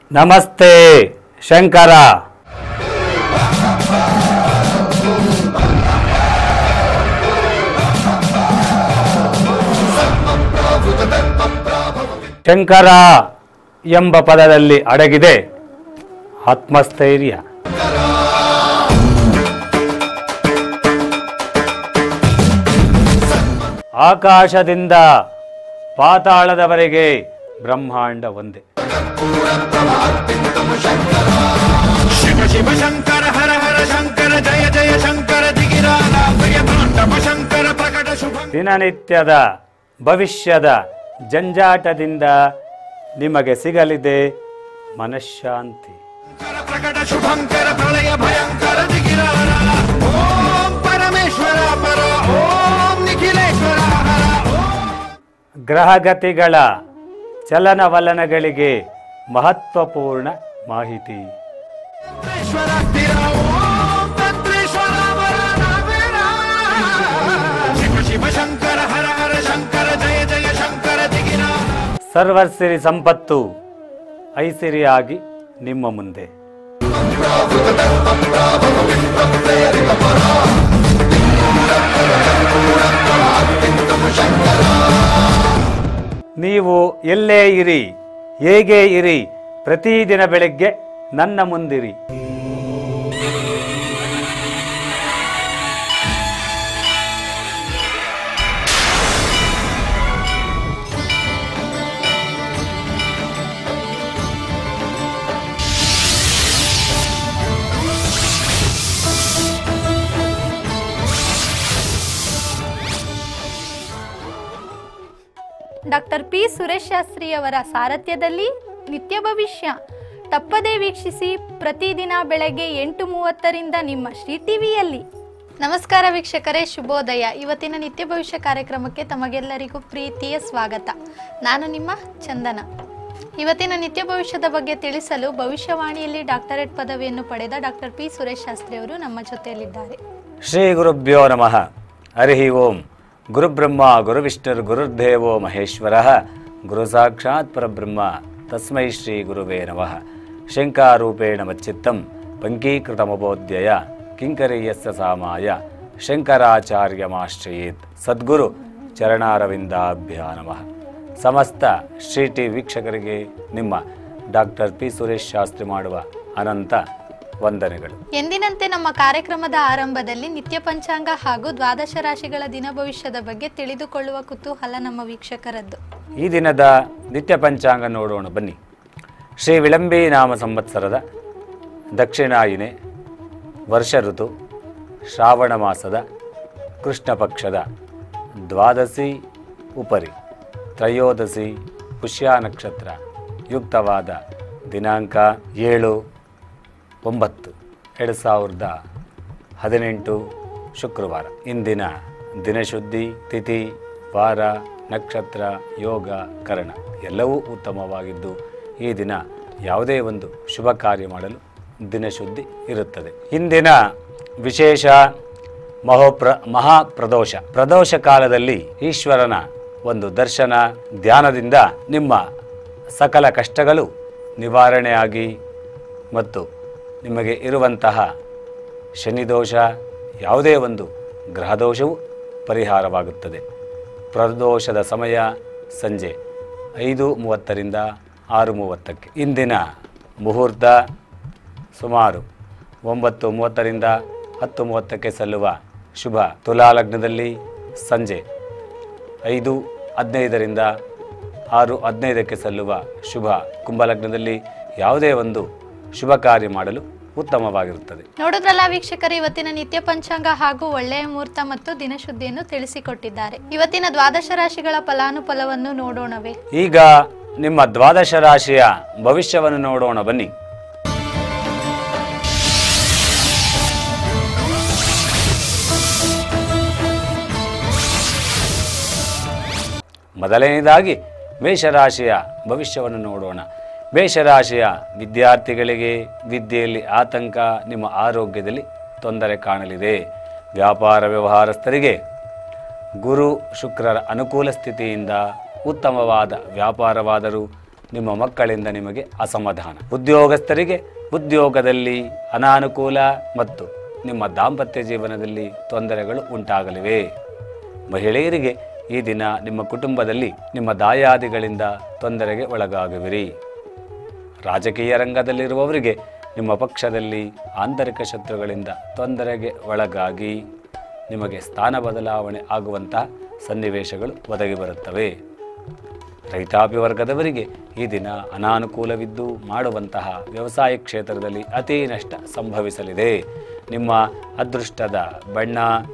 ನಮಸ್ತೆ ಶಂಕರ ಶಂಕರ ಎಂಬ ಪದದಲ್ಲಿ ಅಡಗಿದೆ ಆತ್ಮಸ್ಥೈರ್ಯ ಆಕಾಶದಿಂದ ಪಾತಾಳದವರೆಗೆ ಬ್ರಹ್ಮಾಂಡ ಒಂದೇ ಶಿವ ಶಿವ ಶಂಕರ ಹರ ಹರ ಶಂಕರ ಜಯ ಜಯ ಶಂಕರ ದಿಗಿರಾಲ ಪ್ರಿಯ ತಾಂಡವ ಶಂಕರ ಪ್ರಕಟ ಶುಭ ದಿನನಿತ್ಯದ ಭವಿಷ್ಯದ ಜಂಜಾಟದಿಂದ ನಿಮಗೆ ಸಿಗಲಿದೆ ಮನಃಶಾಂತಿ ಪ್ರಕಟ ಶುಭಂಕರ ಪ್ರಳಯ ಭಯಂಕರ ದಿಗಿರಾಲ ಓಂ ಪರಮೇಶ್ವರ ಪರ ಓಂ ನಿಖಿಲೇಶ್ವರ ಹರ ಓಂ ಗ್ರಹಗತಿಗಳ ಚಲನವಲನಗಳಿಗೆ ಮಹತ್ವಪೂರ್ಣ ಮಾಹಿತಿ ತತ್ರೇಶ್ವರ ಸ್ಥಿರ ಓಂ ತತ್ರೇಶ್ವರ ವರ ನಾವೇರ. ಶಿವ ಶಿವ ಶಂಕರ ಹರ ಹರ ಶಂಕರ ಜಯ ಜಯ ಶಂಕರ ದಿಗಿರಾಲ ಸರ್ವಸಿರಿ ಸಂಪತ್ತು ಐಸಿರಿಯಾಗಿ ನಿಮ್ಮ ಮುಂದೆ ನೀವು ಎಲ್ಲೇ ಇರಿ ಹೇಗೆ ಇರಿ ಪ್ರತಿದಿನ ಬೆಳಗ್ಗೆ ನನ್ನ ಮುಂದಿರಿ ಡಾಕ್ಟರ್ ಪಿ ಸುರೇಶ್ ಶಾಸ್ತ್ರಿಯವರ ಸಾರಥ್ಯದಲ್ಲಿ ನಿತ್ಯ ಭವಿಷ್ಯ ತಪ್ಪದೇ ವೀಕ್ಷಿಸಿ ಪ್ರತಿದಿನ ಬೆಳಗ್ಗೆ ಎಂಟು ಮೂವತ್ತರಿಂದ ನಿಮ್ಮ ಶ್ರೀ ಟಿವಿಯಲ್ಲಿ ನಮಸ್ಕಾರ ವೀಕ್ಷಕರೇ ಶುಭೋದಯ ಇವತ್ತಿನ ನಿತ್ಯ ಭವಿಷ್ಯ ಕಾರ್ಯಕ್ರಮಕ್ಕೆ ತಮಗೆಲ್ಲರಿಗೂ ಪ್ರೀತಿಯ ಸ್ವಾಗತ ನಾನು ನಿಮ್ಮ ಚಂದನ ಇವತ್ತಿನ ನಿತ್ಯ ಭವಿಷ್ಯದ ಬಗ್ಗೆ ತಿಳಿಸಲು ಭವಿಷ್ಯವಾಣಿಯಲ್ಲಿ ಡಾಕ್ಟರೇಟ್ ಪದವಿಯನ್ನು ಪಡೆದ ಡಾಕ್ಟರ್ ಪಿ ಸುರೇಶ್ ಶಾಸ್ತ್ರಿ ಅವರು ನಮ್ಮ ಜೊತೆಯಲ್ಲಿದ್ದಾರೆ ಶ್ರೀ ಗುರುಭ್ಯೋ ನಮಃ ಹರಿ ಓಂ ಗುರುಬ್ರಹ್ಮ ಗುರುವಿಷ್ಣುರ್ ಗುರುರ್ದೇವೋ ಮಹೇಶ್ವರ ಗುರು ಸಾಕ್ಷಾತ್ ಪರಬ್ರಹ್ಮ ತಸ್ಮೈ ಶ್ರೀ ಗುರುವೇ ನಮಃ ಶಂಕಾರೂಪೇಣ ಮಚ್ಚಿತ್ತಂ ಪಂಕೀಕೃತಮಬೋಧ್ಯಯ ಕಿಂಕರೀಯಸ್ಯ ಸಾಮಾಯ ಶಂಕರಾಚಾರ್ಯಮಾಶ್ರಯೇತ್ ಸದ್ಗುರು ಚರಣಾರವಿಂದಾಭ್ಯ ನಮಃ ಸಮಸ್ತ ಶ್ರೀ ಟಿ ವೀಕ್ಷಕರಿಗೆ ನಿಮ್ಮ ಡಾಕ್ಟರ್ ಪಿ ಸುರೇಶ್ ಶಾಸ್ತ್ರಿ ಮಾಡುವ ಅನಂತ ವಂದನೆಗಳು ಎಂದಿನಂತೆ ನಮ್ಮ ಕಾರ್ಯಕ್ರಮದ ಆರಂಭದಲ್ಲಿ ನಿತ್ಯ ಪಂಚಾಂಗ ಹಾಗೂ ದ್ವಾದಶ ರಾಶಿಗಳ ದಿನ ಭವಿಷ್ಯದ ಬಗ್ಗೆ ತಿಳಿದುಕೊಳ್ಳುವ ಕುತೂಹಲ ನಮ್ಮ ವೀಕ್ಷಕರದ್ದು ಈ ದಿನದ ನಿತ್ಯ ಪಂಚಾಂಗ ನೋಡೋಣ ಬನ್ನಿ ಶ್ರೀ ವಿಳಂಬಿ ನಾಮ ಸಂವತ್ಸರದ ದಕ್ಷಿಣಾಯಿನೆ ವರ್ಷ ಋತು ಶ್ರಾವಣ ಮಾಸದ ಕೃಷ್ಣ ಪಕ್ಷದ ದ್ವಾದಶಿ ಉಪರಿ ತ್ರಯೋದಶಿ ಪುಷ್ಯ ನಕ್ಷತ್ರ ಯುಕ್ತವಾದ ದಿನಾಂಕ ಏಳು ಒಂಬತ್ತು ಎರಡು ಸಾವಿರದ ಹದಿನೆಂಟು ಶುಕ್ರವಾರ ಇಂದಿನ ದಿನಶುದ್ಧಿ ತಿಥಿ ವಾರ ನಕ್ಷತ್ರ ಯೋಗ ಕರಣ ಎಲ್ಲವೂ ಉತ್ತಮವಾಗಿದ್ದು ಈ ದಿನ ಯಾವುದೇ ಒಂದು ಶುಭ ಕಾರ್ಯ ಮಾಡಲು ದಿನಶುದ್ಧಿ ಇರುತ್ತದೆ ಇಂದಿನ ವಿಶೇಷ ಮಹೋಪ್ರ ಮಹಾಪ್ರದೋಷ ಪ್ರದೋಷ ಕಾಲದಲ್ಲಿ ಈಶ್ವರನ ಒಂದು ದರ್ಶನ ಧ್ಯಾನದಿಂದ ನಿಮ್ಮ ಸಕಲ ಕಷ್ಟಗಳು ನಿವಾರಣೆಯಾಗಿ ಮತ್ತು ನಿಮಗೆ ಇರುವಂತಹ ಶನಿದೋಷ ಯಾವುದೇ ಒಂದು ಗ್ರಹದೋಷವು ಪರಿಹಾರವಾಗುತ್ತದೆ ಪ್ರದೋಷದ ಸಮಯ ಸಂಜೆ ಐದು ಮೂವತ್ತರಿಂದ ಆರು ಮೂವತ್ತಕ್ಕೆ ಇಂದಿನ ಮುಹೂರ್ತ ಸುಮಾರು ಒಂಬತ್ತು ಮೂವತ್ತರಿಂದ ಹತ್ತು ಮೂವತ್ತಕ್ಕೆ ಸಲ್ಲುವ ಶುಭ ತುಲಾ ಲಗ್ನದಲ್ಲಿ ಸಂಜೆ ಐದು ಹದಿನೈದರಿಂದ ಆರು ಹದಿನೈದಕ್ಕೆ ಸಲ್ಲುವ ಶುಭ ಕುಂಭಲಗ್ನದಲ್ಲಿ ಯಾವುದೇ ಒಂದು ಶುಭ ಕಾರ್ಯ ಮಾಡಲು ಉತ್ತಮವಾಗಿರುತ್ತದೆ ನೋಡಿದ್ರಲ್ಲ ವೀಕ್ಷಕರು ಇವತ್ತಿನ ನಿತ್ಯ ಪಂಚಾಂಗ ಹಾಗೂ ಒಳ್ಳೆಯ ಮುಹೂರ್ತ ಮತ್ತು ದಿನಶುದ್ಧಿಯನ್ನು ತಿಳಿಸಿಕೊಟ್ಟಿದ್ದಾರೆ ಇವತ್ತಿನ ದ್ವಾದಶ ರಾಶಿಗಳ ಫಲಾನುಫಲವನ್ನು ನೋಡೋಣವೇ ಈಗ ನಿಮ್ಮ ದ್ವಾದಶ ರಾಶಿಯ ಭವಿಷ್ಯವನ್ನು ನೋಡೋಣ ಬನ್ನಿ ಮೊದಲನೇದಾಗಿ ಮೇಷರಾಶಿಯ ಭವಿಷ್ಯವನ್ನು ನೋಡೋಣ ಮೇಷರಾಶಿಯ ವಿದ್ಯಾರ್ಥಿಗಳಿಗೆ ವಿದ್ಯೆಯಲ್ಲಿ ಆತಂಕ ನಿಮ್ಮ ಆರೋಗ್ಯದಲ್ಲಿ ತೊಂದರೆ ಕಾಣಲಿದೆ ವ್ಯಾಪಾರ ವ್ಯವಹಾರಸ್ಥರಿಗೆ ಗುರು ಶುಕ್ರರ ಅನುಕೂಲ ಸ್ಥಿತಿಯಿಂದ ಉತ್ತಮವಾದ ವ್ಯಾಪಾರವಾದರೂ ನಿಮ್ಮ ಮಕ್ಕಳಿಂದ ನಿಮಗೆ ಅಸಮಾಧಾನ ಉದ್ಯೋಗಸ್ಥರಿಗೆ ಉದ್ಯೋಗದಲ್ಲಿ ಅನಾನುಕೂಲ ಮತ್ತು ನಿಮ್ಮ ದಾಂಪತ್ಯ ಜೀವನದಲ್ಲಿ ತೊಂದರೆಗಳು ಉಂಟಾಗಲಿವೆ ಮಹಿಳೆಯರಿಗೆ ಈ ದಿನ ನಿಮ್ಮ ಕುಟುಂಬದಲ್ಲಿ ನಿಮ್ಮ ದಾಯಾದಿಗಳಿಂದ ತೊಂದರೆಗೆ ಒಳಗಾಗುವಿರಿ ರಾಜಕೀಯ ರಂಗದಲ್ಲಿರುವವರಿಗೆ ನಿಮ್ಮ ಪಕ್ಷದಲ್ಲಿ ಆಂತರಿಕ ಶತ್ರುಗಳಿಂದ ತೊಂದರೆಗೆ ಒಳಗಾಗಿ ನಿಮಗೆ ಸ್ಥಾನ ಬದಲಾವಣೆ ಆಗುವಂತಹ ಸನ್ನಿವೇಶಗಳು ಒದಗಿ ಬರುತ್ತವೆ ರೈತಾಪಿ ವರ್ಗದವರಿಗೆ ಈ ದಿನ ಅನಾನುಕೂಲವಿದ್ದು ಮಾಡುವಂತಹ ವ್ಯವಸಾಯ ಕ್ಷೇತ್ರದಲ್ಲಿ ಅತಿ ನಷ್ಟ ಸಂಭವಿಸಲಿದೆ ನಿಮ್ಮ ಅದೃಷ್ಟದ ಬಣ್ಣ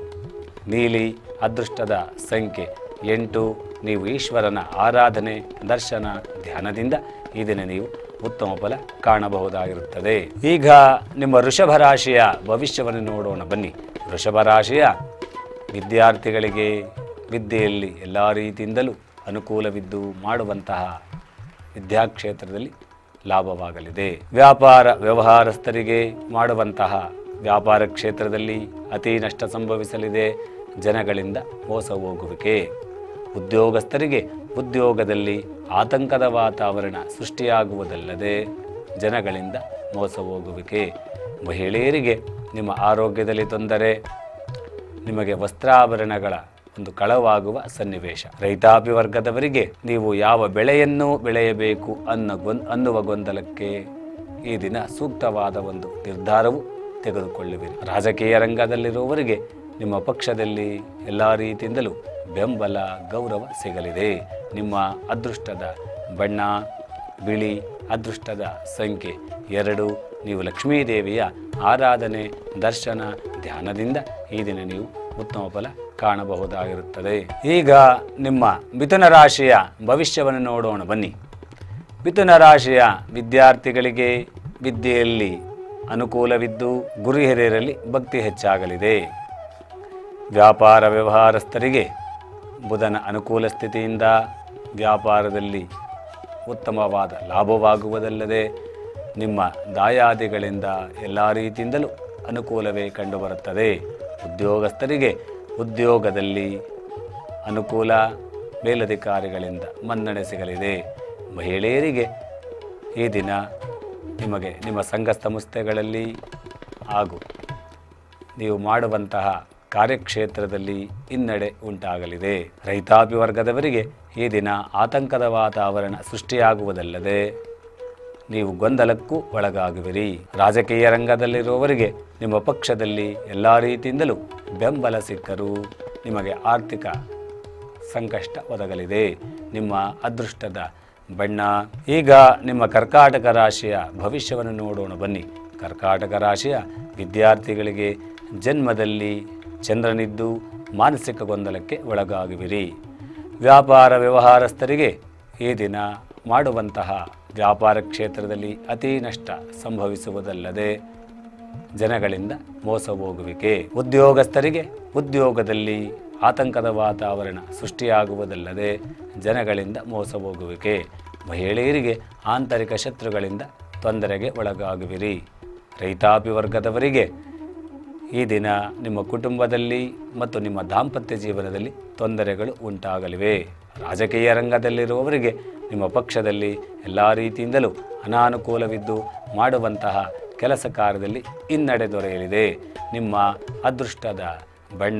ನೀಲಿ ಅದೃಷ್ಟದ ಸಂಖ್ಯೆ ಎಂಟು ನೀವು ಈಶ್ವರನ ಆರಾಧನೆ ದರ್ಶನ ಧ್ಯಾನದಿಂದ ಈ ದಿನ ನೀವು ಉತ್ತಮ ಫಲ ಕಾಣಬಹುದಾಗಿರುತ್ತದೆ ಈಗ ನಿಮ್ಮ ವೃಷಭ ರಾಶಿಯ ಭವಿಷ್ಯವನ್ನು ನೋಡೋಣ ಬನ್ನಿ ವೃಷಭ ರಾಶಿಯ ವಿದ್ಯಾರ್ಥಿಗಳಿಗೆ ವಿದ್ಯೆಯಲ್ಲಿ ಎಲ್ಲ ರೀತಿಯಿಂದಲೂ ಅನುಕೂಲವಿದ್ದು ಮಾಡುವಂತಹ ವಿದ್ಯಾಕ್ಷೇತ್ರದಲ್ಲಿ ಲಾಭವಾಗಲಿದೆ ವ್ಯಾಪಾರ ವ್ಯವಹಾರಸ್ಥರಿಗೆ ಮಾಡುವಂತಹ ವ್ಯಾಪಾರ ಕ್ಷೇತ್ರದಲ್ಲಿ ಅತಿ ನಷ್ಟ ಸಂಭವಿಸಲಿದೆ ಜನಗಳಿಂದ ಮೋಸ ಹೋಗುವಿಕೆ ಉದ್ಯೋಗಸ್ಥರಿಗೆ ಉದ್ಯೋಗದಲ್ಲಿ ಆತಂಕದ ವಾತಾವರಣ ಸೃಷ್ಟಿಯಾಗುವುದಲ್ಲದೆ ಜನಗಳಿಂದ ಮೋಸ ಹೋಗುವಿಕೆ ಮಹಿಳೆಯರಿಗೆ ನಿಮ್ಮ ಆರೋಗ್ಯದಲ್ಲಿ ತೊಂದರೆ ನಿಮಗೆ ವಸ್ತ್ರಾಭರಣಗಳ ಒಂದು ಕಳವಾಗುವ ಸನ್ನಿವೇಶ ರೈತಾಪಿ ವರ್ಗದವರಿಗೆ ನೀವು ಯಾವ ಬೆಳೆಯನ್ನು ಬೆಳೆಯಬೇಕು ಅನ್ನೋ ಗೊಂದ್ ಅನ್ನುವ ಗೊಂದಲಕ್ಕೆ ಈ ದಿನ ಸೂಕ್ತವಾದ ಒಂದು ನಿರ್ಧಾರವು ತೆಗೆದುಕೊಳ್ಳುವಿರಿ ರಾಜಕೀಯ ರಂಗದಲ್ಲಿರುವವರಿಗೆ ನಿಮ್ಮ ಪಕ್ಷದಲ್ಲಿ ಎಲ್ಲ ರೀತಿಯಿಂದಲೂ ಬೆಂಬಲ ಗೌರವ ಸಿಗಲಿದೆ ನಿಮ್ಮ ಅದೃಷ್ಟದ ಬಣ್ಣ ಬಿಳಿ ಅದೃಷ್ಟದ ಸಂಖ್ಯೆ ಎರಡು ನೀವು ಲಕ್ಷ್ಮೀದೇವಿಯ ಆರಾಧನೆ ದರ್ಶನ ಧ್ಯಾನದಿಂದ ಈ ದಿನ ನೀವು ಉತ್ತಮ ಫಲ ಕಾಣಬಹುದಾಗಿರುತ್ತದೆ ಈಗ ನಿಮ್ಮ ಮಿಥುನ ರಾಶಿಯ ಭವಿಷ್ಯವನ್ನು ನೋಡೋಣ ಬನ್ನಿ ಮಿಥುನ ರಾಶಿಯ ವಿದ್ಯಾರ್ಥಿಗಳಿಗೆ ವಿದ್ಯೆಯಲ್ಲಿ ಅನುಕೂಲವಿದ್ದು ಗುರು ಹಿರಿಯರಲ್ಲಿ ಭಕ್ತಿ ಹೆಚ್ಚಾಗಲಿದೆ ವ್ಯಾಪಾರ ವ್ಯವಹಾರಸ್ಥರಿಗೆ ಬುಧನ ಅನುಕೂಲ ಸ್ಥಿತಿಯಿಂದ ವ್ಯಾಪಾರದಲ್ಲಿ ಉತ್ತಮವಾದ ಲಾಭವಾಗುವುದಲ್ಲದೆ ನಿಮ್ಮ ದಾಯಾದಿಗಳಿಂದ ಎಲ್ಲ ರೀತಿಯಿಂದಲೂ ಅನುಕೂಲವೇ ಕಂಡುಬರುತ್ತದೆ ಉದ್ಯೋಗಸ್ಥರಿಗೆ ಉದ್ಯೋಗದಲ್ಲಿ ಅನುಕೂಲ ಮೇಲಧಿಕಾರಿಗಳಿಂದ ಮನ್ನಣೆ ಸಿಗಲಿದೆ ಮಹಿಳೆಯರಿಗೆ ಈ ದಿನ ನಿಮಗೆ ನಿಮ್ಮ ಸಂಘ ಸಂಸ್ಥೆಗಳಲ್ಲಿ ಹಾಗೂ ನೀವು ಮಾಡುವಂತಹ ಕಾರ್ಯಕ್ಷೇತ್ರದಲ್ಲಿ ಹಿನ್ನಡೆ ಉಂಟಾಗಲಿದೆ ರೈತಾಪಿ ವರ್ಗದವರಿಗೆ ಈ ದಿನ ಆತಂಕದ ವಾತಾವರಣ ಸೃಷ್ಟಿಯಾಗುವುದಲ್ಲದೆ ನೀವು ಗೊಂದಲಕ್ಕೂ ಒಳಗಾಗುವಿರಿ ರಾಜಕೀಯ ರಂಗದಲ್ಲಿರುವವರಿಗೆ ನಿಮ್ಮ ಪಕ್ಷದಲ್ಲಿ ಎಲ್ಲ ರೀತಿಯಿಂದಲೂ ಬೆಂಬಲ ಸಿಕ್ಕರೂ ನಿಮಗೆ ಆರ್ಥಿಕ ಸಂಕಷ್ಟ ಒದಗಲಿದೆ ನಿಮ್ಮ ಅದೃಷ್ಟದ ಬಣ್ಣ ಈಗ ನಿಮ್ಮ ಕರ್ಕಾಟಕ ರಾಶಿಯ ಭವಿಷ್ಯವನ್ನು ನೋಡೋಣ ಬನ್ನಿ ಕರ್ಕಾಟಕ ರಾಶಿಯ ವಿದ್ಯಾರ್ಥಿಗಳಿಗೆ ಜನ್ಮದಲ್ಲಿ ಚಂದ್ರನಿದ್ದು ಮಾನಸಿಕ ಗೊಂದಲಕ್ಕೆ ಒಳಗಾಗುವಿರಿ ವ್ಯಾಪಾರ ವ್ಯವಹಾರಸ್ಥರಿಗೆ ಈ ದಿನ ಮಾಡುವಂತಹ ವ್ಯಾಪಾರ ಕ್ಷೇತ್ರದಲ್ಲಿ ಅತಿ ನಷ್ಟ ಸಂಭವಿಸುವುದಲ್ಲದೆ ಜನಗಳಿಂದ ಮೋಸ ಹೋಗುವಿಕೆ ಉದ್ಯೋಗಸ್ಥರಿಗೆ ಉದ್ಯೋಗದಲ್ಲಿ ಆತಂಕದ ವಾತಾವರಣ ಸೃಷ್ಟಿಯಾಗುವುದಲ್ಲದೆ ಜನಗಳಿಂದ ಮೋಸ ಹೋಗುವಿಕೆ ಮಹಿಳೆಯರಿಗೆ ಆಂತರಿಕ ಶತ್ರುಗಳಿಂದ ತೊಂದರೆಗೆ ಒಳಗಾಗುವಿರಿ ರೈತಾಪಿ ವರ್ಗದವರಿಗೆ ಈ ದಿನ ನಿಮ್ಮ ಕುಟುಂಬದಲ್ಲಿ ಮತ್ತು ನಿಮ್ಮ ದಾಂಪತ್ಯ ಜೀವನದಲ್ಲಿ ತೊಂದರೆಗಳು ಉಂಟಾಗಲಿವೆ ರಾಜಕೀಯ ರಂಗದಲ್ಲಿರುವವರಿಗೆ ನಿಮ್ಮ ಪಕ್ಷದಲ್ಲಿ ಎಲ್ಲ ರೀತಿಯಿಂದಲೂ ಅನಾನುಕೂಲವಿದ್ದು ಮಾಡುವಂತಹ ಕೆಲಸ ಕಾರ್ಯದಲ್ಲಿ ಹಿನ್ನಡೆ ದೊರೆಯಲಿದೆ ನಿಮ್ಮ ಅದೃಷ್ಟದ ಬಣ್ಣ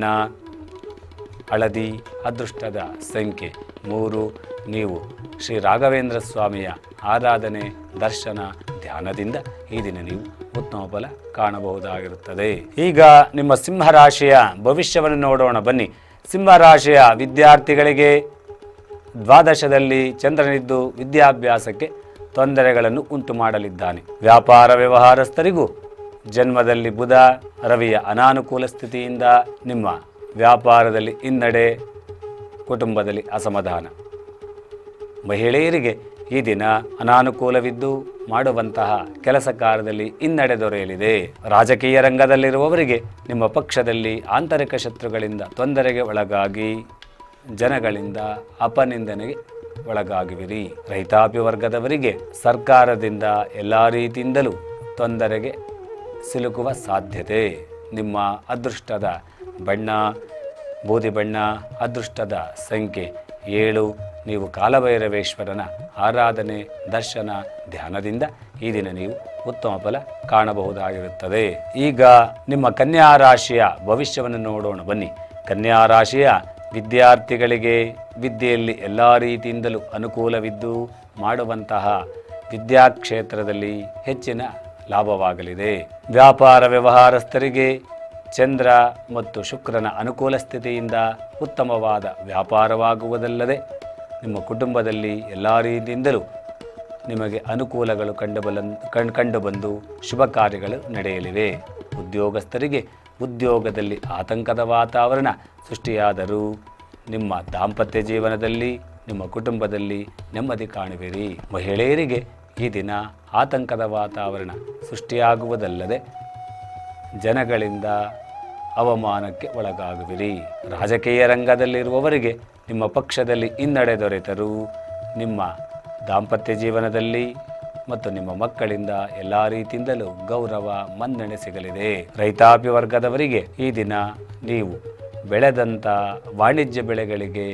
ಹಳದಿ ಅದೃಷ್ಟದ ಸಂಖ್ಯೆ ಮೂರು ನೀವು ಶ್ರೀ ರಾಘವೇಂದ್ರ ಸ್ವಾಮಿಯ ಆರಾಧನೆ ದರ್ಶನ ಧ್ಯಾನದಿಂದ ಈ ದಿನ ನೀವು ಉತ್ತಮ ಫಲ ಕಾಣಬಹುದಾಗಿರುತ್ತದೆ ಈಗ ನಿಮ್ಮ ಸಿಂಹರಾಶಿಯ ಭವಿಷ್ಯವನ್ನು ನೋಡೋಣ ಬನ್ನಿ ಸಿಂಹರಾಶಿಯ ವಿದ್ಯಾರ್ಥಿಗಳಿಗೆ ದ್ವಾದಶದಲ್ಲಿ ಚಂದ್ರನಿದ್ದು ವಿದ್ಯಾಭ್ಯಾಸಕ್ಕೆ ತೊಂದರೆಗಳನ್ನು ಉಂಟು ಮಾಡಲಿದ್ದಾನೆ ವ್ಯಾಪಾರ ವ್ಯವಹಾರಸ್ಥರಿಗೂ ಜನ್ಮದಲ್ಲಿ ಬುಧ ರವಿಯ ಅನಾನುಕೂಲ ಸ್ಥಿತಿಯಿಂದ ನಿಮ್ಮ ವ್ಯಾಪಾರದಲ್ಲಿ ಹಿನ್ನಡೆ ಕುಟುಂಬದಲ್ಲಿ ಅಸಮಾಧಾನ ಮಹಿಳೆಯರಿಗೆ ಈ ದಿನ ಅನಾನುಕೂಲವಿದ್ದು ಮಾಡುವಂತಹ ಕೆಲಸ ಕಾರ್ಯದಲ್ಲಿ ಹಿನ್ನಡೆ ದೊರೆಯಲಿದೆ ರಾಜಕೀಯ ರಂಗದಲ್ಲಿರುವವರಿಗೆ ನಿಮ್ಮ ಪಕ್ಷದಲ್ಲಿ ಆಂತರಿಕ ಶತ್ರುಗಳಿಂದ ತೊಂದರೆಗೆ ಒಳಗಾಗಿ ಜನಗಳಿಂದ ಅಪನಿಂದನೆಗೆ ಒಳಗಾಗುವಿರಿ ರೈತಾಪಿ ವರ್ಗದವರಿಗೆ ಸರ್ಕಾರದಿಂದ ಎಲ್ಲ ರೀತಿಯಿಂದಲೂ ತೊಂದರೆಗೆ ಸಿಲುಕುವ ಸಾಧ್ಯತೆ ನಿಮ್ಮ ಅದೃಷ್ಟದ ಬಣ್ಣ ಬೂದಿ ಬಣ್ಣ ಅದೃಷ್ಟದ ಸಂಖ್ಯೆ ಏಳು ನೀವು ಕಾಲಭೈರವೇಶ್ವರನ ಆರಾಧನೆ ದರ್ಶನ ಧ್ಯಾನದಿಂದ ಈ ದಿನ ನೀವು ಉತ್ತಮ ಫಲ ಕಾಣಬಹುದಾಗಿರುತ್ತದೆ ಈಗ ನಿಮ್ಮ ಕನ್ಯಾ ರಾಶಿಯ ಭವಿಷ್ಯವನ್ನು ನೋಡೋಣ ಬನ್ನಿ ಕನ್ಯಾ ರಾಶಿಯ ವಿದ್ಯಾರ್ಥಿಗಳಿಗೆ ವಿದ್ಯೆಯಲ್ಲಿ ಎಲ್ಲ ರೀತಿಯಿಂದಲೂ ಅನುಕೂಲವಿದ್ದು ಮಾಡುವಂತಹ ವಿದ್ಯಾಕ್ಷೇತ್ರದಲ್ಲಿ ಹೆಚ್ಚಿನ ಲಾಭವಾಗಲಿದೆ ವ್ಯಾಪಾರ ವ್ಯವಹಾರಸ್ಥರಿಗೆ ಚಂದ್ರ ಮತ್ತು ಶುಕ್ರನ ಅನುಕೂಲ ಸ್ಥಿತಿಯಿಂದ ಉತ್ತಮವಾದ ವ್ಯಾಪಾರವಾಗುವುದಲ್ಲದೆ ನಿಮ್ಮ ಕುಟುಂಬದಲ್ಲಿ ಎಲ್ಲ ರೀತಿಯಿಂದಲೂ ನಿಮಗೆ ಅನುಕೂಲಗಳು ಕಂಡುಬಲ ಕಣ್ ಕಂಡುಬಂದು ಶುಭ ಕಾರ್ಯಗಳು ನಡೆಯಲಿವೆ ಉದ್ಯೋಗಸ್ಥರಿಗೆ ಉದ್ಯೋಗದಲ್ಲಿ ಆತಂಕದ ವಾತಾವರಣ ಸೃಷ್ಟಿಯಾದರೂ ನಿಮ್ಮ ದಾಂಪತ್ಯ ಜೀವನದಲ್ಲಿ ನಿಮ್ಮ ಕುಟುಂಬದಲ್ಲಿ ನೆಮ್ಮದಿ ಕಾಣುವಿರಿ ಮಹಿಳೆಯರಿಗೆ ಈ ದಿನ ಆತಂಕದ ವಾತಾವರಣ ಸೃಷ್ಟಿಯಾಗುವುದಲ್ಲದೆ ಜನಗಳಿಂದ ಅವಮಾನಕ್ಕೆ ಒಳಗಾಗುವಿರಿ ರಾಜಕೀಯ ರಂಗದಲ್ಲಿರುವವರಿಗೆ ನಿಮ್ಮ ಪಕ್ಷದಲ್ಲಿ ಹಿನ್ನಡೆ ದೊರೆತರೂ ನಿಮ್ಮ ದಾಂಪತ್ಯ ಜೀವನದಲ್ಲಿ ಮತ್ತು ನಿಮ್ಮ ಮಕ್ಕಳಿಂದ ಎಲ್ಲ ರೀತಿಯಿಂದಲೂ ಗೌರವ ಮನ್ನಣೆ ಸಿಗಲಿದೆ ರೈತಾಪಿ ವರ್ಗದವರಿಗೆ ಈ ದಿನ ನೀವು ಬೆಳೆದಂಥ ವಾಣಿಜ್ಯ ಬೆಳೆಗಳಿಗೆ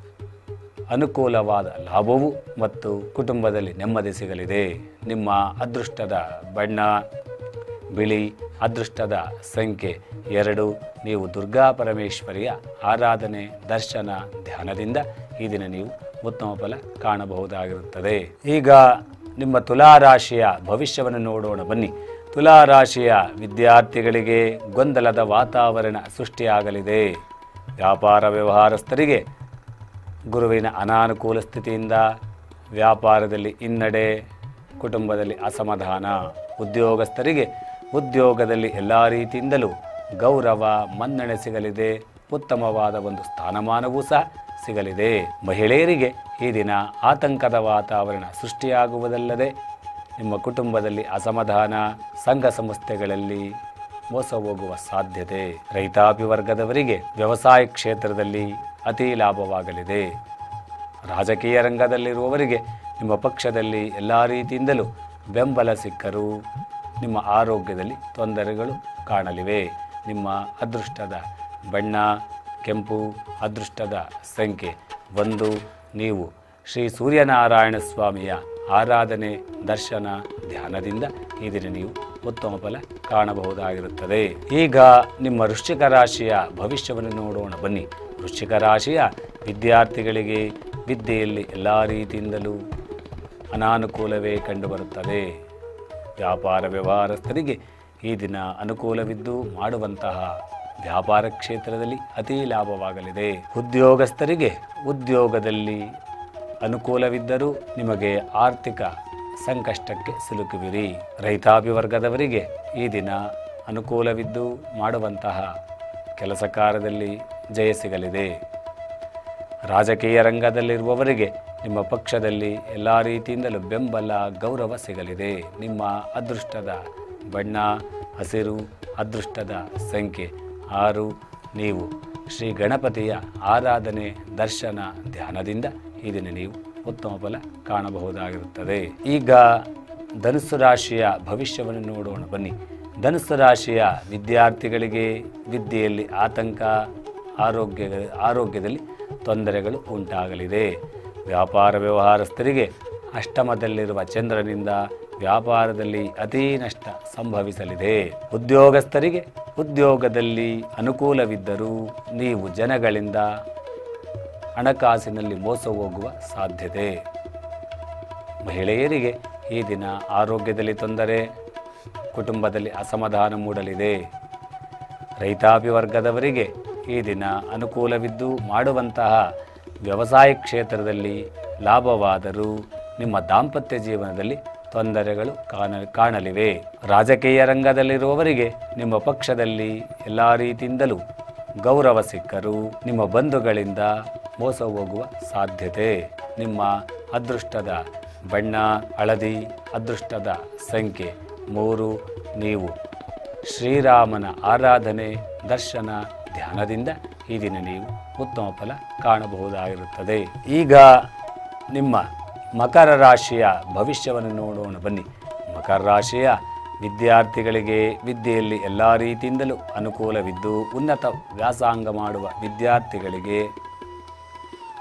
ಅನುಕೂಲವಾದ ಲಾಭವು ಮತ್ತು ಕುಟುಂಬದಲ್ಲಿ ನೆಮ್ಮದಿ ಸಿಗಲಿದೆ ನಿಮ್ಮ ಅದೃಷ್ಟದ ಬಣ್ಣ ಬಿಳಿ ಅದೃಷ್ಟದ ಸಂಖ್ಯೆ ಎರಡು ನೀವು ದುರ್ಗಾ ಪರಮೇಶ್ವರಿಯ ಆರಾಧನೆ ದರ್ಶನ ಧ್ಯಾನದಿಂದ ಈ ದಿನ ನೀವು ಉತ್ತಮ ಫಲ ಕಾಣಬಹುದಾಗಿರುತ್ತದೆ ಈಗ ನಿಮ್ಮ ತುಲಾರಾಶಿಯ ಭವಿಷ್ಯವನ್ನು ನೋಡೋಣ ಬನ್ನಿ ತುಲಾರಾಶಿಯ ವಿದ್ಯಾರ್ಥಿಗಳಿಗೆ ಗೊಂದಲದ ವಾತಾವರಣ ಸೃಷ್ಟಿಯಾಗಲಿದೆ ವ್ಯಾಪಾರ ವ್ಯವಹಾರಸ್ಥರಿಗೆ ಗುರುವಿನ ಅನಾನುಕೂಲ ಸ್ಥಿತಿಯಿಂದ ವ್ಯಾಪಾರದಲ್ಲಿ ಹಿನ್ನಡೆ ಕುಟುಂಬದಲ್ಲಿ ಅಸಮಾಧಾನ ಉದ್ಯೋಗಸ್ಥರಿಗೆ ಉದ್ಯೋಗದಲ್ಲಿ ಎಲ್ಲ ರೀತಿಯಿಂದಲೂ ಗೌರವ ಮನ್ನಣೆ ಸಿಗಲಿದೆ ಉತ್ತಮವಾದ ಒಂದು ಸ್ಥಾನಮಾನವೂ ಸಹ ಸಿಗಲಿದೆ ಮಹಿಳೆಯರಿಗೆ ಈ ದಿನ ಆತಂಕದ ವಾತಾವರಣ ಸೃಷ್ಟಿಯಾಗುವುದಲ್ಲದೆ ನಿಮ್ಮ ಕುಟುಂಬದಲ್ಲಿ ಅಸಮಾಧಾನ ಸಂಘ ಸಂಸ್ಥೆಗಳಲ್ಲಿ ಮೋಸ ಹೋಗುವ ಸಾಧ್ಯತೆ ರೈತಾಪಿ ವರ್ಗದವರಿಗೆ ವ್ಯವಸಾಯ ಕ್ಷೇತ್ರದಲ್ಲಿ ಅತಿ ಲಾಭವಾಗಲಿದೆ ರಾಜಕೀಯ ರಂಗದಲ್ಲಿರುವವರಿಗೆ ನಿಮ್ಮ ಪಕ್ಷದಲ್ಲಿ ಎಲ್ಲ ರೀತಿಯಿಂದಲೂ ಬೆಂಬಲ ಸಿಕ್ಕರೂ ನಿಮ್ಮ ಆರೋಗ್ಯದಲ್ಲಿ ತೊಂದರೆಗಳು ಕಾಣಲಿವೆ ನಿಮ್ಮ ಅದೃಷ್ಟದ ಬಣ್ಣ ಕೆಂಪು ಅದೃಷ್ಟದ ಸಂಖ್ಯೆ ಒಂದು ನೀವು ಶ್ರೀ ಸೂರ್ಯನಾರಾಯಣ ಸ್ವಾಮಿಯ ಆರಾಧನೆ ದರ್ಶನ ಧ್ಯಾನದಿಂದ ಈ ದಿನ ನೀವು ಉತ್ತಮ ಫಲ ಕಾಣಬಹುದಾಗಿರುತ್ತದೆ ಈಗ ನಿಮ್ಮ ವೃಶ್ಚಿಕ ರಾಶಿಯ ಭವಿಷ್ಯವನ್ನು ನೋಡೋಣ ಬನ್ನಿ ವೃಶ್ಚಿಕ ರಾಶಿಯ ವಿದ್ಯಾರ್ಥಿಗಳಿಗೆ ವಿದ್ಯೆಯಲ್ಲಿ ಎಲ್ಲ ರೀತಿಯಿಂದಲೂ ಅನಾನುಕೂಲವೇ ಕಂಡುಬರುತ್ತದೆ ವ್ಯಾಪಾರ ವ್ಯವಹಾರಸ್ಥರಿಗೆ ಈ ದಿನ ಅನುಕೂಲವಿದ್ದು ಮಾಡುವಂತಹ ವ್ಯಾಪಾರ ಕ್ಷೇತ್ರದಲ್ಲಿ ಅತಿ ಲಾಭವಾಗಲಿದೆ ಉದ್ಯೋಗಸ್ಥರಿಗೆ ಉದ್ಯೋಗದಲ್ಲಿ ಅನುಕೂಲವಿದ್ದರೂ ನಿಮಗೆ ಆರ್ಥಿಕ ಸಂಕಷ್ಟಕ್ಕೆ ಸಿಲುಕುವಿರಿ ರೈತಾಪಿ ವರ್ಗದವರಿಗೆ ಈ ದಿನ ಅನುಕೂಲವಿದ್ದು ಮಾಡುವಂತಹ ಕೆಲಸ ಕಾರ್ಯದಲ್ಲಿ ಜಯ ಸಿಗಲಿದೆ ರಾಜಕೀಯ ರಂಗದಲ್ಲಿರುವವರಿಗೆ ನಿಮ್ಮ ಪಕ್ಷದಲ್ಲಿ ಎಲ್ಲ ರೀತಿಯಿಂದಲೂ ಬೆಂಬಲ ಗೌರವ ಸಿಗಲಿದೆ ನಿಮ್ಮ ಅದೃಷ್ಟದ ಬಣ್ಣ ಹಸಿರು ಅದೃಷ್ಟದ ಸಂಖ್ಯೆ ಆರು ನೀವು ಶ್ರೀ ಗಣಪತಿಯ ಆರಾಧನೆ ದರ್ಶನ ಧ್ಯಾನದಿಂದ ಈ ದಿನ ನೀವು ಉತ್ತಮ ಫಲ ಕಾಣಬಹುದಾಗಿರುತ್ತದೆ ಈಗ ಧನುಸ್ಸು ರಾಶಿಯ ಭವಿಷ್ಯವನ್ನು ನೋಡೋಣ ಬನ್ನಿ ಧನುಸ್ಸು ರಾಶಿಯ ವಿದ್ಯಾರ್ಥಿಗಳಿಗೆ ವಿದ್ಯೆಯಲ್ಲಿ ಆತಂಕ ಆರೋಗ್ಯ ಆರೋಗ್ಯದಲ್ಲಿ ತೊಂದರೆಗಳು ಉಂಟಾಗಲಿದೆ ವ್ಯಾಪಾರ ವ್ಯವಹಾರಸ್ಥರಿಗೆ ಅಷ್ಟಮದಲ್ಲಿರುವ ಚಂದ್ರನಿಂದ ವ್ಯಾಪಾರದಲ್ಲಿ ಅತೀ ನಷ್ಟ ಸಂಭವಿಸಲಿದೆ ಉದ್ಯೋಗಸ್ಥರಿಗೆ ಉದ್ಯೋಗದಲ್ಲಿ ಅನುಕೂಲವಿದ್ದರೂ ನೀವು ಜನಗಳಿಂದ ಹಣಕಾಸಿನಲ್ಲಿ ಮೋಸ ಹೋಗುವ ಸಾಧ್ಯತೆ ಮಹಿಳೆಯರಿಗೆ ಈ ದಿನ ಆರೋಗ್ಯದಲ್ಲಿ ತೊಂದರೆ ಕುಟುಂಬದಲ್ಲಿ ಅಸಮಾಧಾನ ಮೂಡಲಿದೆ ರೈತಾಪಿ ವರ್ಗದವರಿಗೆ ಈ ದಿನ ಅನುಕೂಲವಿದ್ದು ಮಾಡುವಂತಹ ವ್ಯವಸಾಯ ಕ್ಷೇತ್ರದಲ್ಲಿ ಲಾಭವಾದರೂ ನಿಮ್ಮ ದಾಂಪತ್ಯ ಜೀವನದಲ್ಲಿ ತೊಂದರೆಗಳು ಕಾಣ ಕಾಣಲಿವೆ ರಾಜಕೀಯ ರಂಗದಲ್ಲಿರುವವರಿಗೆ ನಿಮ್ಮ ಪಕ್ಷದಲ್ಲಿ ಎಲ್ಲ ರೀತಿಯಿಂದಲೂ ಗೌರವ ಸಿಕ್ಕರೂ ನಿಮ್ಮ ಬಂಧುಗಳಿಂದ ಮೋಸ ಹೋಗುವ ಸಾಧ್ಯತೆ ನಿಮ್ಮ ಅದೃಷ್ಟದ ಬಣ್ಣ ಹಳದಿ ಅದೃಷ್ಟದ ಸಂಖ್ಯೆ ಮೂರು ನೀವು ಶ್ರೀರಾಮನ ಆರಾಧನೆ ದರ್ಶನ ಧ್ಯಾನದಿಂದ ಈ ದಿನ ನೀವು ಉತ್ತಮ ಫಲ ಕಾಣಬಹುದಾಗಿರುತ್ತದೆ ಈಗ ನಿಮ್ಮ ಮಕರ ರಾಶಿಯ ಭವಿಷ್ಯವನ್ನು ನೋಡೋಣ ಬನ್ನಿ ಮಕರ ರಾಶಿಯ ವಿದ್ಯಾರ್ಥಿಗಳಿಗೆ ವಿದ್ಯೆಯಲ್ಲಿ ಎಲ್ಲ ರೀತಿಯಿಂದಲೂ ಅನುಕೂಲವಿದ್ದು ಉನ್ನತ ವ್ಯಾಸಂಗ ಮಾಡುವ ವಿದ್ಯಾರ್ಥಿಗಳಿಗೆ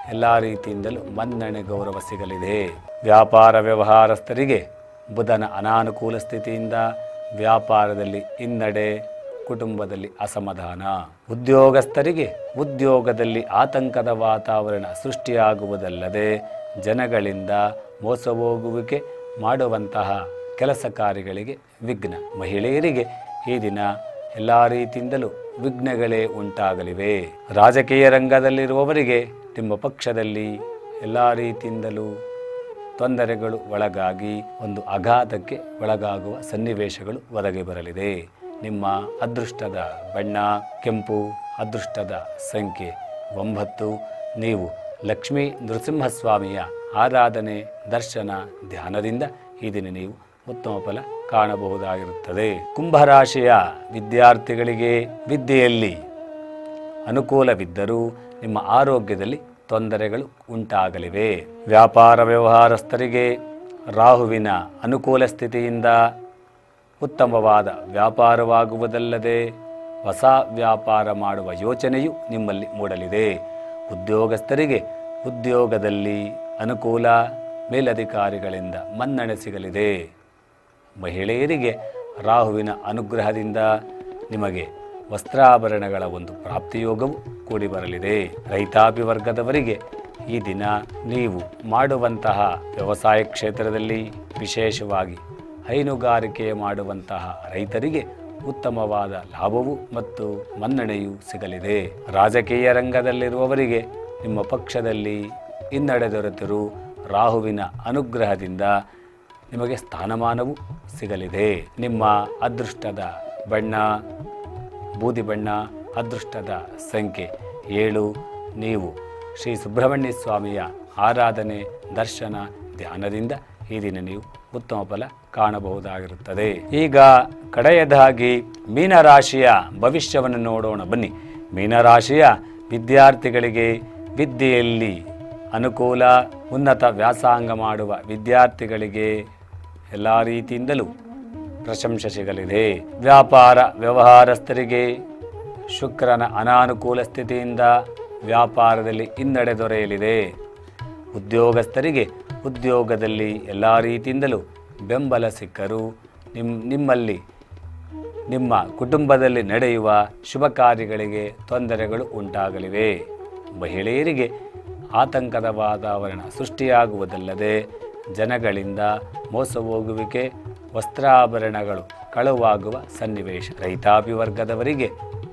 ಎಲ್ಲ ರೀತಿಯಿಂದಲೂ ಮನ್ನಣೆ ಗೌರವ ಸಿಗಲಿದೆ ವ್ಯಾಪಾರ ವ್ಯವಹಾರಸ್ಥರಿಗೆ ಬುಧನ ಅನಾನುಕೂಲ ಸ್ಥಿತಿಯಿಂದ ವ್ಯಾಪಾರದಲ್ಲಿ ಹಿನ್ನಡೆ ಕುಟುಂಬದಲ್ಲಿ ಅಸಮಾಧಾನ ಉದ್ಯೋಗಸ್ಥರಿಗೆ ಉದ್ಯೋಗದಲ್ಲಿ ಆತಂಕದ ವಾತಾವರಣ ಸೃಷ್ಟಿಯಾಗುವುದಲ್ಲದೆ ಜನಗಳಿಂದ ಮೋಸ ಹೋಗುವಿಕೆ ಮಾಡುವಂತಹ ಕೆಲಸ ಕಾರ್ಯಗಳಿಗೆ ವಿಘ್ನ ಮಹಿಳೆಯರಿಗೆ ಈ ದಿನ ಎಲ್ಲ ರೀತಿಯಿಂದಲೂ ವಿಘ್ನಗಳೇ ಉಂಟಾಗಲಿವೆ ರಾಜಕೀಯ ರಂಗದಲ್ಲಿರುವವರಿಗೆ ನಿಮ್ಮ ಪಕ್ಷದಲ್ಲಿ ಎಲ್ಲ ರೀತಿಯಿಂದಲೂ ತೊಂದರೆಗಳು ಒಳಗಾಗಿ ಒಂದು ಅಘಾತಕ್ಕೆ ಒಳಗಾಗುವ ಸನ್ನಿವೇಶಗಳು ಒದಗಿ ಬರಲಿದೆ ನಿಮ್ಮ ಅದೃಷ್ಟದ ಬಣ್ಣ ಕೆಂಪು ಅದೃಷ್ಟದ ಸಂಖ್ಯೆ ಒಂಬತ್ತು ನೀವು ಲಕ್ಷ್ಮೀ ನೃಸಿಂಹಸ್ವಾಮಿಯ ಆರಾಧನೆ ದರ್ಶನ ಧ್ಯಾನದಿಂದ ಈ ದಿನ ನೀವು ಉತ್ತಮ ಫಲ ಕಾಣಬಹುದಾಗಿರುತ್ತದೆ ಕುಂಭರಾಶಿಯ ವಿದ್ಯಾರ್ಥಿಗಳಿಗೆ ವಿದ್ಯೆಯಲ್ಲಿ ಅನುಕೂಲವಿದ್ದರೂ ನಿಮ್ಮ ಆರೋಗ್ಯದಲ್ಲಿ ತೊಂದರೆಗಳು ಉಂಟಾಗಲಿವೆ ವ್ಯಾಪಾರ ವ್ಯವಹಾರಸ್ಥರಿಗೆ ರಾಹುವಿನ ಅನುಕೂಲ ಸ್ಥಿತಿಯಿಂದ ಉತ್ತಮವಾದ ವ್ಯಾಪಾರವಾಗುವುದಲ್ಲದೆ ಹೊಸ ವ್ಯಾಪಾರ ಮಾಡುವ ಯೋಚನೆಯು ನಿಮ್ಮಲ್ಲಿ ಮೂಡಲಿದೆ ಉದ್ಯೋಗಸ್ಥರಿಗೆ ಉದ್ಯೋಗದಲ್ಲಿ ಅನುಕೂಲ ಮೇಲಧಿಕಾರಿಗಳಿಂದ ಮನ್ನಣೆ ಸಿಗಲಿದೆ ಮಹಿಳೆಯರಿಗೆ ರಾಹುವಿನ ಅನುಗ್ರಹದಿಂದ ನಿಮಗೆ ವಸ್ತ್ರಾಭರಣಗಳ ಒಂದು ಪ್ರಾಪ್ತಿಯೋಗವು ಕೂಡಿ ಬರಲಿದೆ ರೈತಾಪಿ ವರ್ಗದವರಿಗೆ ಈ ದಿನ ನೀವು ಮಾಡುವಂತಹ ವ್ಯವಸಾಯ ಕ್ಷೇತ್ರದಲ್ಲಿ ವಿಶೇಷವಾಗಿ ಹೈನುಗಾರಿಕೆ ಮಾಡುವಂತಹ ರೈತರಿಗೆ ಉತ್ತಮವಾದ ಲಾಭವು ಮತ್ತು ಮನ್ನಣೆಯು ಸಿಗಲಿದೆ ರಾಜಕೀಯ ರಂಗದಲ್ಲಿರುವವರಿಗೆ ನಿಮ್ಮ ಪಕ್ಷದಲ್ಲಿ ಹಿನ್ನಡೆ ದೊರೆತರೂ ರಾಹುವಿನ ಅನುಗ್ರಹದಿಂದ ನಿಮಗೆ ಸ್ಥಾನಮಾನವು ಸಿಗಲಿದೆ ನಿಮ್ಮ ಅದೃಷ್ಟದ ಬಣ್ಣ ಬೂದಿ ಬಣ್ಣ ಅದೃಷ್ಟದ ಸಂಖ್ಯೆ ಏಳು ನೀವು ಶ್ರೀ ಸುಬ್ರಹ್ಮಣ್ಯ ಸ್ವಾಮಿಯ ಆರಾಧನೆ ದರ್ಶನ ಧ್ಯಾನದಿಂದ ಈ ದಿನ ನೀವು ಉತ್ತಮ ಫಲ ಕಾಣಬಹುದಾಗಿರುತ್ತದೆ ಈಗ ಕಡೆಯದಾಗಿ ಮೀನರಾಶಿಯ ಭವಿಷ್ಯವನ್ನು ನೋಡೋಣ ಬನ್ನಿ ಮೀನರಾಶಿಯ ವಿದ್ಯಾರ್ಥಿಗಳಿಗೆ ವಿದ್ಯೆಯಲ್ಲಿ ಅನುಕೂಲ ಉನ್ನತ ವ್ಯಾಸಂಗ ಮಾಡುವ ವಿದ್ಯಾರ್ಥಿಗಳಿಗೆ ಎಲ್ಲ ರೀತಿಯಿಂದಲೂ ಪ್ರಶಂಸೆ ಸಿಗಲಿದೆ ವ್ಯಾಪಾರ ವ್ಯವಹಾರಸ್ಥರಿಗೆ ಶುಕ್ರನ ಅನಾನುಕೂಲ ಸ್ಥಿತಿಯಿಂದ ವ್ಯಾಪಾರದಲ್ಲಿ ಹಿನ್ನಡೆ ದೊರೆಯಲಿದೆ ಉದ್ಯೋಗಸ್ಥರಿಗೆ ಉದ್ಯೋಗದಲ್ಲಿ ಎಲ್ಲ ರೀತಿಯಿಂದಲೂ ಬೆಂಬಲ ಸಿಕ್ಕರೂ ನಿಮ್ಮ ನಿಮ್ಮಲ್ಲಿ ನಿಮ್ಮ ಕುಟುಂಬದಲ್ಲಿ ನಡೆಯುವ ಶುಭ ಕಾರ್ಯಗಳಿಗೆ ತೊಂದರೆಗಳು ಉಂಟಾಗಲಿವೆ ಮಹಿಳೆಯರಿಗೆ ಆತಂಕದ ವಾತಾವರಣ ಸೃಷ್ಟಿಯಾಗುವುದಲ್ಲದೆ ಜನಗಳಿಂದ ಮೋಸ ಹೋಗುವಿಕೆ ವಸ್ತ್ರಾಭರಣಗಳು ಕಳುವಾಗುವ ಸನ್ನಿವೇಶ ರೈತಾಪಿ ವರ್ಗದವರಿಗೆ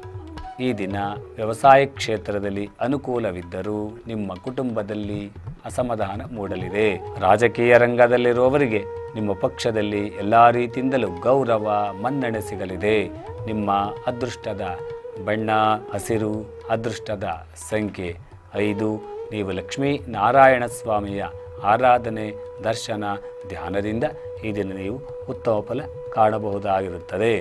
ಈ ದಿನ ವ್ಯವಸಾಯ ಕ್ಷೇತ್ರದಲ್ಲಿ ಅನುಕೂಲವಿದ್ದರೂ ನಿಮ್ಮ ಕುಟುಂಬದಲ್ಲಿ ಅಸಮಾಧಾನ ಮೂಡಲಿದೆ ರಾಜಕೀಯ ರಂಗದಲ್ಲಿರುವವರಿಗೆ ನಿಮ್ಮ ಪಕ್ಷದಲ್ಲಿ ಎಲ್ಲ ರೀತಿಯಿಂದಲೂ ಗೌರವ ಮನ್ನಣೆ ಸಿಗಲಿದೆ ನಿಮ್ಮ ಅದೃಷ್ಟದ ಬಣ್ಣ ಹಸಿರು ಅದೃಷ್ಟದ ಸಂಖ್ಯೆ ಐದು ನೀವು ಲಕ್ಷ್ಮೀ ನಾರಾಯಣ ಸ್ವಾಮಿಯ ಆರಾಧನೆ ದರ್ಶನ ಧ್ಯಾನದಿಂದ ಈ ದಿನ ನೀವು ಉತ್ತಮ ಫಲ ಕಾಣಬಹುದಾಗಿರುತ್ತದೆ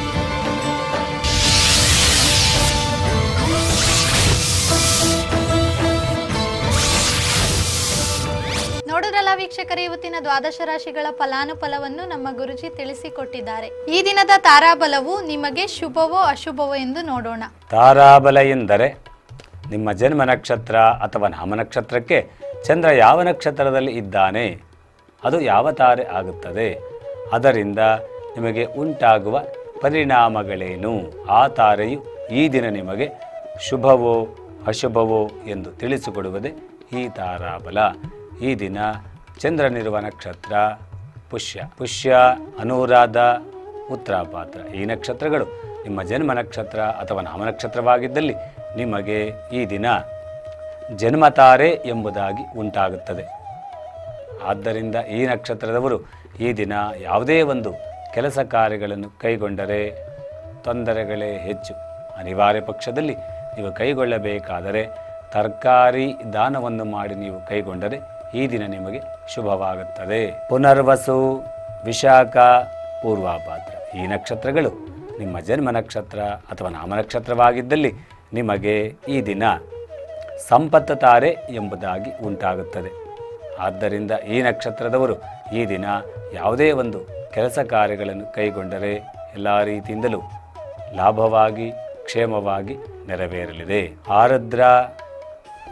ನೋಡಿದ್ರಲ್ಲ ವೀಕ್ಷಕರೇ ಇವತ್ತಿನ ದ್ವಾದಶ ರಾಶಿಗಳ ಫಲಾನುಫಲವನ್ನು ನಮ್ಮ ಗುರುಜಿ ತಿಳಿಸಿಕೊಟ್ಟಿದ್ದಾರೆ ಈ ದಿನದ ತಾರಾಬಲವು ನಿಮಗೆ ಶುಭವೋ ಅಶುಭವೋ ಎಂದು ನೋಡೋಣ ತಾರಾಬಲ ಎಂದರೆ ನಿಮ್ಮ ಜನ್ಮ ನಕ್ಷತ್ರ ಅಥವಾ ನಾಮ ನಕ್ಷತ್ರಕ್ಕೆ ಚಂದ್ರ ಯಾವ ನಕ್ಷತ್ರದಲ್ಲಿ ಇದ್ದಾನೆ ಅದು ಯಾವ ತಾರೆ ಆಗುತ್ತದೆ ಅದರಿಂದ ನಿಮಗೆ ಉಂಟಾಗುವ ಪರಿಣಾಮಗಳೇನು ಆ ತಾರೆಯು ಈ ದಿನ ನಿಮಗೆ ಶುಭವೋ ಅಶುಭವೋ ಎಂದು ತಿಳಿಸಿಕೊಡುವುದೇ ಈ ತಾರಾಬಲ ಈ ದಿನ ಚಂದ್ರನಿರುವ ನಕ್ಷತ್ರ ಪುಷ್ಯ ಪುಷ್ಯ ಅನುರಾಧ ಉತ್ತರಾಪಾತ್ರ ಈ ನಕ್ಷತ್ರಗಳು ನಿಮ್ಮ ಜನ್ಮ ನಕ್ಷತ್ರ ಅಥವಾ ನಾಮ ನಕ್ಷತ್ರವಾಗಿದ್ದಲ್ಲಿ ನಿಮಗೆ ಈ ದಿನ ಜನ್ಮತಾರೆ ಎಂಬುದಾಗಿ ಉಂಟಾಗುತ್ತದೆ ಆದ್ದರಿಂದ ಈ ನಕ್ಷತ್ರದವರು ಈ ದಿನ ಯಾವುದೇ ಒಂದು ಕೆಲಸ ಕಾರ್ಯಗಳನ್ನು ಕೈಗೊಂಡರೆ ತೊಂದರೆಗಳೇ ಹೆಚ್ಚು ಅನಿವಾರ್ಯ ಪಕ್ಷದಲ್ಲಿ ನೀವು ಕೈಗೊಳ್ಳಬೇಕಾದರೆ ತರಕಾರಿ ದಾನವನ್ನು ಮಾಡಿ ನೀವು ಕೈಗೊಂಡರೆ ಈ ದಿನ ನಿಮಗೆ ಶುಭವಾಗುತ್ತದೆ ಪುನರ್ವಸು ವಿಶಾಖ ಪೂರ್ವಾಪಾತ್ರ ಈ ನಕ್ಷತ್ರಗಳು ನಿಮ್ಮ ಜನ್ಮ ನಕ್ಷತ್ರ ಅಥವಾ ನಾಮ ನಕ್ಷತ್ರವಾಗಿದ್ದಲ್ಲಿ ನಿಮಗೆ ಈ ದಿನ ಸಂಪತ್ತು ತಾರೆ ಎಂಬುದಾಗಿ ಉಂಟಾಗುತ್ತದೆ ಆದ್ದರಿಂದ ಈ ನಕ್ಷತ್ರದವರು ಈ ದಿನ ಯಾವುದೇ ಒಂದು ಕೆಲಸ ಕಾರ್ಯಗಳನ್ನು ಕೈಗೊಂಡರೆ ಎಲ್ಲ ರೀತಿಯಿಂದಲೂ ಲಾಭವಾಗಿ ಕ್ಷೇಮವಾಗಿ ನೆರವೇರಲಿದೆ ಆರದ್ರ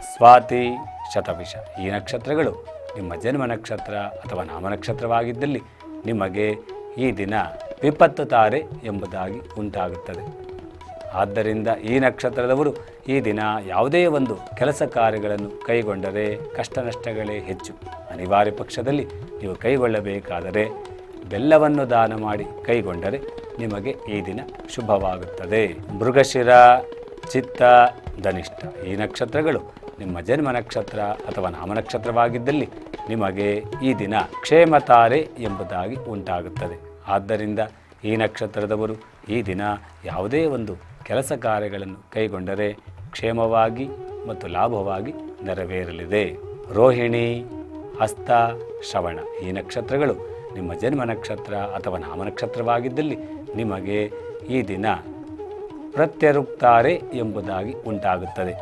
ಸ್ವಾತಿ ಶತಭಿಷ ಈ ನಕ್ಷತ್ರಗಳು ನಿಮ್ಮ ಜನ್ಮ ನಕ್ಷತ್ರ ಅಥವಾ ನಾಮ ನಕ್ಷತ್ರವಾಗಿದ್ದಲ್ಲಿ ನಿಮಗೆ ಈ ದಿನ ವಿಪತ್ತು ತಾರೆ ಎಂಬುದಾಗಿ ಉಂಟಾಗುತ್ತದೆ ಆದ್ದರಿಂದ ಈ ನಕ್ಷತ್ರದವರು ಈ ದಿನ ಯಾವುದೇ ಒಂದು ಕೆಲಸ ಕಾರ್ಯಗಳನ್ನು ಕೈಗೊಂಡರೆ ಕಷ್ಟ ನಷ್ಟಗಳೇ ಹೆಚ್ಚು ಅನಿವಾರ್ಯ ಪಕ್ಷದಲ್ಲಿ ನೀವು ಕೈಗೊಳ್ಳಬೇಕಾದರೆ ಬೆಲ್ಲವನ್ನು ದಾನ ಮಾಡಿ ಕೈಗೊಂಡರೆ ನಿಮಗೆ ಈ ದಿನ ಶುಭವಾಗುತ್ತದೆ ಮೃಗಶಿರ ಚಿತ್ತ ಧನಿಷ್ಠ ಈ ನಕ್ಷತ್ರಗಳು ನಿಮ್ಮ ಜನ್ಮ ನಕ್ಷತ್ರ ಅಥವಾ ನಾಮ ನಕ್ಷತ್ರವಾಗಿದ್ದಲ್ಲಿ ನಿಮಗೆ ಈ ದಿನ ಕ್ಷೇಮ ತಾರೆ ಎಂಬುದಾಗಿ ಉಂಟಾಗುತ್ತದೆ ಆದ್ದರಿಂದ ಈ ನಕ್ಷತ್ರದವರು ಈ ದಿನ ಯಾವುದೇ ಒಂದು ಕೆಲಸ ಕಾರ್ಯಗಳನ್ನು ಕೈಗೊಂಡರೆ ಕ್ಷೇಮವಾಗಿ ಮತ್ತು ಲಾಭವಾಗಿ ನೆರವೇರಲಿದೆ ರೋಹಿಣಿ ಹಸ್ತ ಶ್ರವಣ ಈ ನಕ್ಷತ್ರಗಳು ನಿಮ್ಮ ಜನ್ಮ ನಕ್ಷತ್ರ ಅಥವಾ ನಾಮ ನಕ್ಷತ್ರವಾಗಿದ್ದಲ್ಲಿ ನಿಮಗೆ ಈ ದಿನ ಪ್ರತ್ಯರುಕ್ತಾರೆ ಎಂಬುದಾಗಿ ಉಂಟಾಗುತ್ತದೆ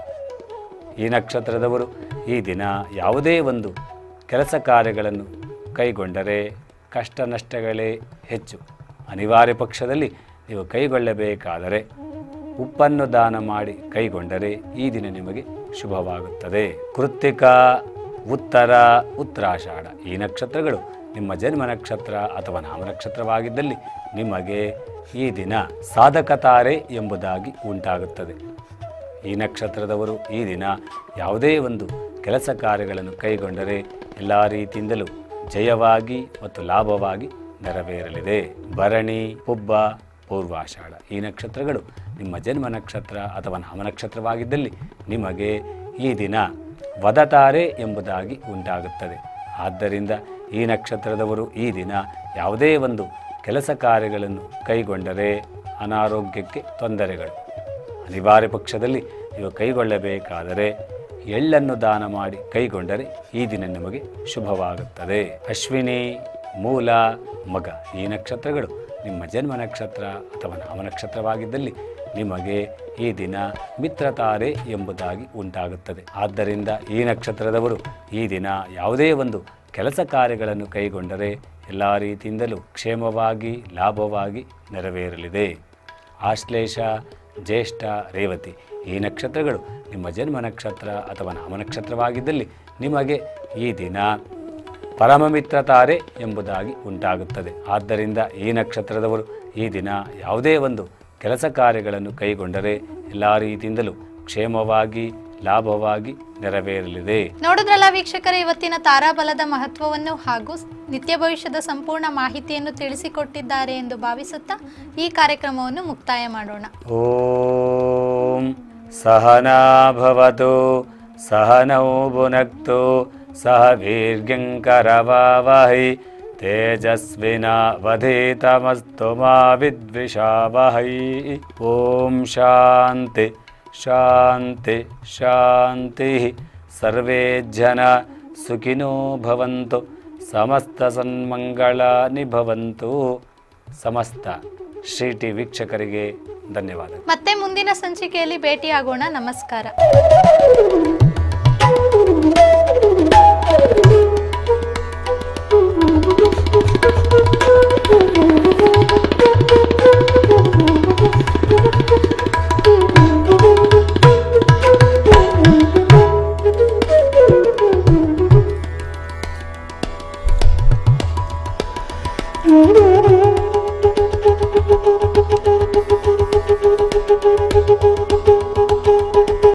ಈ ನಕ್ಷತ್ರದವರು ಈ ದಿನ ಯಾವುದೇ ಒಂದು ಕೆಲಸ ಕಾರ್ಯಗಳನ್ನು ಕೈಗೊಂಡರೆ ಕಷ್ಟ ನಷ್ಟಗಳೇ ಹೆಚ್ಚು ಅನಿವಾರ್ಯ ಪಕ್ಷದಲ್ಲಿ ನೀವು ಕೈಗೊಳ್ಳಬೇಕಾದರೆ ಉಪ್ಪನ್ನು ದಾನ ಮಾಡಿ ಕೈಗೊಂಡರೆ ಈ ದಿನ ನಿಮಗೆ ಶುಭವಾಗುತ್ತದೆ ಕೃತ್ತಿಕ ಉತ್ತರ ಉತ್ತರಾಷಾಢ ಈ ನಕ್ಷತ್ರಗಳು ನಿಮ್ಮ ಜನ್ಮ ನಕ್ಷತ್ರ ಅಥವಾ ನಾಮ ನಕ್ಷತ್ರವಾಗಿದ್ದಲ್ಲಿ ನಿಮಗೆ ಈ ದಿನ ಸಾಧಕತಾರೆ ಎಂಬುದಾಗಿ ಉಂಟಾಗುತ್ತದೆ ಈ ನಕ್ಷತ್ರದವರು ಈ ದಿನ ಯಾವುದೇ ಒಂದು ಕೆಲಸ ಕಾರ್ಯಗಳನ್ನು ಕೈಗೊಂಡರೆ ಎಲ್ಲ ರೀತಿಯಿಂದಲೂ ಜಯವಾಗಿ ಮತ್ತು ಲಾಭವಾಗಿ ನೆರವೇರಲಿದೆ ಭರಣಿ ಹುಬ್ಬ ಪೂರ್ವಾಷಾಢ ಈ ನಕ್ಷತ್ರಗಳು ನಿಮ್ಮ ಜನ್ಮ ನಕ್ಷತ್ರ ಅಥವಾ ನಾಮ ನಕ್ಷತ್ರವಾಗಿದ್ದಲ್ಲಿ ನಿಮಗೆ ಈ ದಿನ ವದತಾರೆ ಎಂಬುದಾಗಿ ಉಂಟಾಗುತ್ತದೆ ಆದ್ದರಿಂದ ಈ ನಕ್ಷತ್ರದವರು ಈ ದಿನ ಯಾವುದೇ ಒಂದು ಕೆಲಸ ಕಾರ್ಯಗಳನ್ನು ಕೈಗೊಂಡರೆ ಅನಾರೋಗ್ಯಕ್ಕೆ ತೊಂದರೆಗಳು ಅನಿವಾರ್ಯ ಪಕ್ಷದಲ್ಲಿ ನೀವು ಕೈಗೊಳ್ಳಬೇಕಾದರೆ ಎಳ್ಳನ್ನು ದಾನ ಮಾಡಿ ಕೈಗೊಂಡರೆ ಈ ದಿನ ನಿಮಗೆ ಶುಭವಾಗುತ್ತದೆ ಅಶ್ವಿನಿ ಮೂಲ ಮಗ ಈ ನಕ್ಷತ್ರಗಳು ನಿಮ್ಮ ಜನ್ಮ ನಕ್ಷತ್ರ ಅಥವಾ ನಾಮ ನಕ್ಷತ್ರವಾಗಿದ್ದಲ್ಲಿ ನಿಮಗೆ ಈ ದಿನ ಮಿತ್ರತಾರೆ ಎಂಬುದಾಗಿ ಉಂಟಾಗುತ್ತದೆ ಆದ್ದರಿಂದ ಈ ನಕ್ಷತ್ರದವರು ಈ ದಿನ ಯಾವುದೇ ಒಂದು ಕೆಲಸ ಕಾರ್ಯಗಳನ್ನು ಕೈಗೊಂಡರೆ ಎಲ್ಲ ರೀತಿಯಿಂದಲೂ ಕ್ಷೇಮವಾಗಿ ಲಾಭವಾಗಿ ನೆರವೇರಲಿದೆ ಆಶ್ಲೇಷ ಜ್ಯೇಷ್ಠ ರೇವತಿ ಈ ನಕ್ಷತ್ರಗಳು ನಿಮ್ಮ ಜನ್ಮ ನಕ್ಷತ್ರ ಅಥವಾ ನಾಮ ನಕ್ಷತ್ರವಾಗಿದ್ದಲ್ಲಿ ನಿಮಗೆ ಈ ದಿನ ಪರಮಮಿತ್ರತಾರೆ ಎಂಬುದಾಗಿ ಉಂಟಾಗುತ್ತದೆ ಆದ್ದರಿಂದ ಈ ನಕ್ಷತ್ರದವರು ಈ ದಿನ ಯಾವುದೇ ಒಂದು ಕೆಲಸ ಕಾರ್ಯಗಳನ್ನು ಕೈಗೊಂಡರೆ ಎಲ್ಲ ರೀತಿಯಿಂದಲೂ ಕ್ಷೇಮವಾಗಿ ಲಾಭವಾಗಿ ನೆರವೇರಲಿದೆ ನೋಡಿದ್ರಲ್ಲ ವೀಕ್ಷಕರೇ ಇವತ್ತಿನ ತಾರಾಬಲದ ಮಹತ್ವವನ್ನು ಹಾಗೂ ನಿತ್ಯ ಭವಿಷ್ಯದ ಸಂಪೂರ್ಣ ಮಾಹಿತಿಯನ್ನು ತಿಳಿಸಿಕೊಟ್ಟಿದ್ದಾರೆ ಎಂದು ಭಾವಿಸುತ್ತಾ ಈ ಕಾರ್ಯಕ್ರಮವನ್ನು ಮುಕ್ತಾಯ ಮಾಡೋಣ ಓಂ ಸಹನಾ ಭವತು ಸಹನೌ ಭುನಕ್ತು ಸಹ ವೀರ್ಯಂಕರವಾವಹೈ ತೇಜಸ್ವಿನಾವಧೀತಮಸ್ತು ಮಾ ವಿದ್ವಿಷಾವಹೈ ಓಂ ಶಾಂತಿ ಶಾಂತಿ ಶಾಂತಿ ಸರ್ವೇ ಜನ ಸುಖಿನೋ ಭವಂತು ಸಮಸ್ತ ಸನ್ಮಂಗಳಾನಿ ಭವಂತು ಸಮಸ್ತ ಶ್ರೀ ಟಿ ವೀಕ್ಷಕರಿಗೆ ಧನ್ಯವಾದ ಮತ್ತೆ ಮುಂದಿನ ಸಂಚಿಕೆಯಲ್ಲಿ ಭೇಟಿಯಾಗೋಣ ನಮಸ್ಕಾರ